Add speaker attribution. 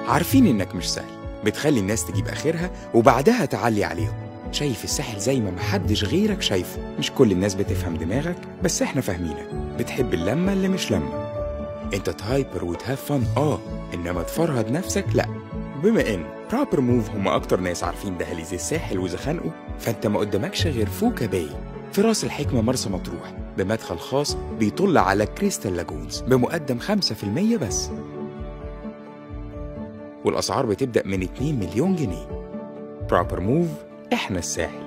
Speaker 1: عارفين إنك مش سهل بتخلي الناس تجيب آخرها وبعدها تعلي عليهم شايف الساحل زي ما محدش غيرك شايفه مش كل الناس بتفهم دماغك بس احنا فاهمينك بتحب اللمة اللي مش لمة انت تهايبر وتهاف فن اه انما تفرهد نفسك لا بما ان بروبر موف هم اكتر ناس عارفين دهاليز الساحل وزخانقه فانت ما قدامكش غير فوكا باي في راس الحكمة مرسى مطروح بمدخل خاص بيطل على كريستال لاجونز بمقدم 5% بس والأسعار بتبدأ من 2 مليون جنيه بروبر موف احنا الساحل